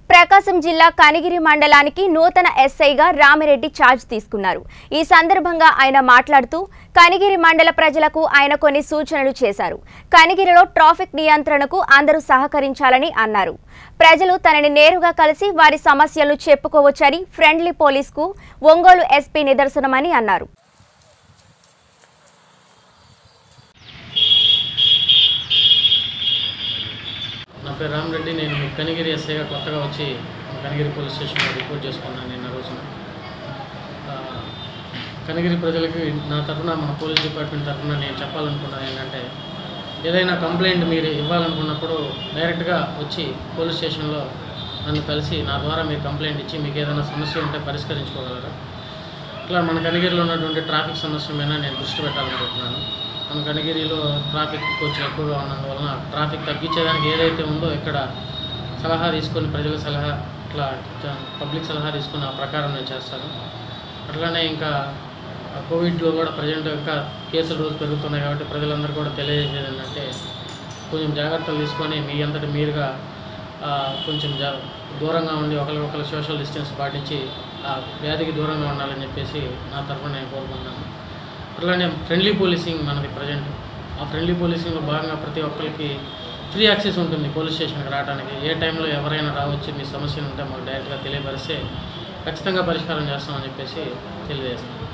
ప్రకాశం జిల్లా కనిగిరి మండలానికి నూతన ఎస్ఐగా రామిరెడ్డి ఛార్జ్ తీసుకున్నారు ఈ సందర్భంగా ఆయన మాట్లాడుతూ కనిగిరి మండల ప్రజలకు ఆయన కొన్ని సూచనలు చేశారు కనిగిరిలో ట్రాఫిక్ నియంత్రణకు అందరూ సహకరించాలని అన్నారు ప్రజలు తనని నేరుగా కలిసి వారి సమస్యలను చెప్పుకోవచ్చని ఫ్రెండ్లీ పోలీస్కు ఒంగోలు ఎస్పీ నిదర్శనమని అన్నారు నా పేరు రామరెడ్డి నేను కనిగిరి ఎస్ఐగా కొత్తగా వచ్చి కనిగిరి పోలీస్ స్టేషన్లో రిపోర్ట్ చేసుకున్నాను నిన్న రోజున ఆ, కనిగిరి ప్రజలకి నా తరఫున మన పోలీస్ డిపార్ట్మెంట్ తరఫున నేను చెప్పాలనుకున్నది ఏంటంటే ఏదైనా కంప్లైంట్ మీరు ఇవ్వాలనుకున్నప్పుడు డైరెక్ట్గా వచ్చి పోలీస్ స్టేషన్లో నన్ను కలిసి నా ద్వారా మీరు కంప్లైంట్ ఇచ్చి మీకు ఏదైనా సమస్య ఉంటే పరిష్కరించుకోగలరు ఇట్లా మన కనిగిరిలో ఉన్నటువంటి ట్రాఫిక్ సమస్య మీద నేను దృష్టి పెట్టాలనుకుంటున్నాను మన కనిగిరిలో ట్రాఫిక్ కొంచెం ఎక్కువగా ఉన్నందువలన ట్రాఫిక్ తగ్గించేదానికి ఏదైతే ఉందో ఇక్కడ సలహా తీసుకొని ప్రజల సలహా ఇట్లా చ- పబ్లిక్ సలహా తీసుకుని ఆ ప్రకారం నేను చేస్తాను అట్లానే ఇంకా ఆ కోవిడ్లో కూడా ప్రజెంట్ ఇంకా కేసులు రోజు పెరుగుతున్నాయి కాబట్టి ప్రజలందరూ కూడా తెలియజేసేది ఏంటంటే కొంచెం జాగ్రత్తలు తీసుకొని మీ అంతటి మీరుగా ఆ, కొంచెం జా దూరంగా ఉండి ఒకరికొకరు సోషల్ డిస్టెన్స్ పాటించి ఆ వ్యాధికి దూరంగా ఉండాలని చెప్పేసి నా తరఫున నేను కోరుకుంటున్నాను అట్లానే ఫ్రెండ్లీ పోలీసింగ్ మనకి ప్రజెంట్ ఆ ఫ్రెండ్లీ పోలీసింగ్లో భాగంగా ప్రతి ఒక్కరికి ఫ్రీ యాక్సెస్ ఉంటుంది పోలీస్ స్టేషన్కి రావడానికి ఏ టైంలో ఎవరైనా రావచ్చు మీ సమస్యలు ఉంటే మాకు డైరెక్ట్గా తెలియపరిస్తే ఖచ్చితంగా పరిష్కారం చేస్తామని చెప్పేసి తెలియజేస్తాం